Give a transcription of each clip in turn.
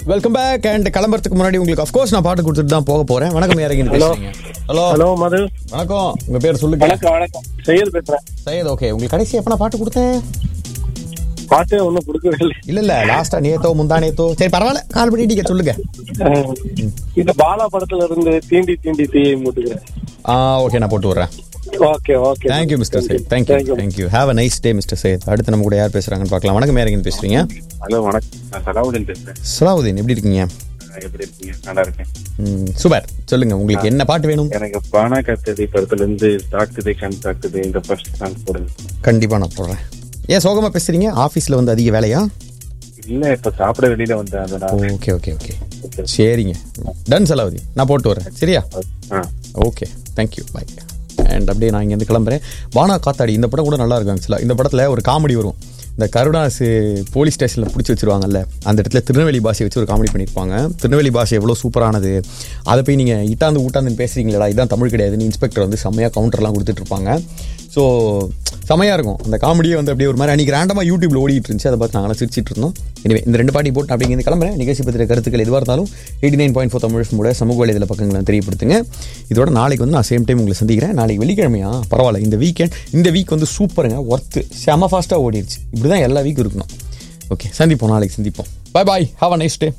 Welcome back and கிளம்புறதுக்கு முன்னாடி உங்களுக்கு அஃப்கோர்ஸ் நான் பாட்டு கொடுத்துட்டு தான் போக போறேன் வணக்கம் யாரங்க பேசுறீங்க ஹலோ ஹலோ மது வணக்கம் உங்க பேர் சொல்லுங்க வணக்கம் வணக்கம் செய்யல் பேசுறேன் சையத் ஓகே உங்களுக்கு கடைசி எப்ப நான் பாட்டு கொடுத்தேன் பாட்டே ஒன்றும் கொடுக்கவே இல்லை இல்ல இல்ல லாஸ்டா நேத்தோ முந்தா நேத்தோ சரி பரவாயில்ல கால் பண்ணிட்டீங்க சொல்லுங்க அஹ், இந்த பாலா படத்துல இருந்து தீண்டி தீண்டி தீயை மூட்டுகிறேன் ஆ ஓகே நான் போட்டு விடுறேன் okay okay thank you mister Syed thank you thank you have a nice day mister Syed அடுத்து நம்ம கூட யார் பேசுறாங்கன்னு பார்க்கலாம் வணக்கம் யாரங்க பேசுறீங்க ஹலோ வணக்கம் நான் சலாவுதீன் பேசுறேன் சலாவுதீன் எப்படி இருக்கீங்க நான் எப்படி இருக்கீங்க நல்லா இருக்கேன் ம், சூப்பர் சொல்லுங்க உங்களுக்கு என்ன பாட்டு வேணும் எனக்கு பானா கத்ததி படத்துல இருந்து தாக்குது கண் தாக்குது இந்த ஃபர்ஸ்ட் சாங் போடுங்க கண்டிப்பா நான் போடுறேன் ஏன் சோகமா பேசுறீங்க ஆபீஸ்ல வந்து அதிக வேலையா இல்ல இப்ப சாப்பிட வெளியில வந்தேன் அதனால ஓகே ஓகே ஓகே சரிங்க டன் சலாவுதீன் நான் போட்டு வரேன் சரியா ஆ ஓகே தேங்க்யூ பை அண்ட் அப்படியே நான் இங்கேருந்து கிளம்புறேன் வானா காத்தாடி இந்த படம் கூட நல்லா இருக்கும் ஆக்சுவலாக இந்த படத்தில் ஒரு காமெடி வரும் இந்த கருணாசு போலீஸ் ஸ்டேஷனில் பிடிச்சி வச்சிருவாங்கல்ல அந்த இடத்துல திருநெல்வேலி பாஷையை வச்சு ஒரு காமெடி பண்ணியிருப்பாங்க திருநெல்வேலி பாஷை எவ்வளோ சூப்பரானது அதை போய் நீங்கள் இட்டாந்து ஊட்டாந்துன்னு பேசுறீங்களா இதான் தமிழ் கிடையாதுன்னு இன்ஸ்பெக்டர் வந்து செம்மையாக கவுண்டர்லாம் கொடுத்துட்ருப்பாங்க ஸோ செமையாக இருக்கும் அந்த காமெடியே வந்து அப்படியே ஒரு மாதிரி அன்றைக்கி ரேண்டமாக யூடியூப்ல ஓடிட்டு இருந்துச்சு அதை பார்த்து நாங்களாம் சிரிச்சிட்டு இருந்தோம் எனவே இந்த ரெண்டு பாட்டி போட்டு அப்படிங்க கிளம்புறேன் நிகழ்ச்சி பற்றிய கருத்துக்கள் எதுவாக இருந்தாலும் eighty nine point four Tamil கூட சமூக வலைதள பக்கங்களை தெரியப்படுத்துங்க இதோட நாளைக்கு வந்து நான் சேம் டைம் உங்களை சந்திக்கிறேன் நாளைக்கு வெள்ளிக்கிழமையா பரவாயில்ல இந்த வீக்கெண்ட் இந்த வீக் வந்து சூப்பருங்க ஒர்த்து செம ஃபாஸ்ட்டாக ஓடிடுச்சு இப்படி தான் எல்லா வீக்கும் இருக்கணும் ஓகே சந்திப்போம் நாளைக்கு சந்திப்போம் bye bye have a nice day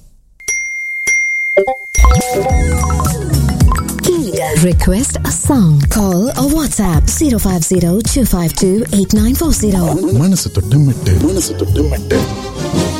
Request a song. Call or WhatsApp 050 252 8940. மனசு தொட்டு மெட்டு மனசு தொட்டு மெட்டு